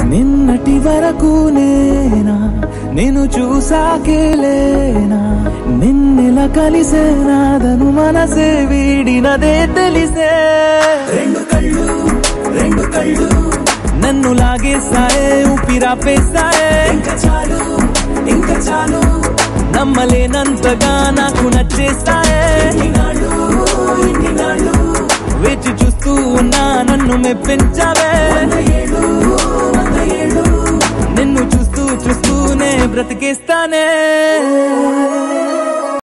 నిన్నటి వరకు నేనా నేను చూసాకేలేనా నిన్నెలా కలిసే నాదను మనసే వీడినదే తెలిసే రెండు కళ్ళు రెండు కళ్ళు నన్ను లాగేస్తాయే ఊపిరాపేస్తాయే ఇంకా చాలు ఇంకా చాలు నమ్మలేనంతగా నాకు నచ్చేస్తాయే వేచి చూస్తూ ఉన్నా నన్ను మెప్పించావే నిన్ను చూస్తూ చూస్తూనే బ్రతికేస్తానే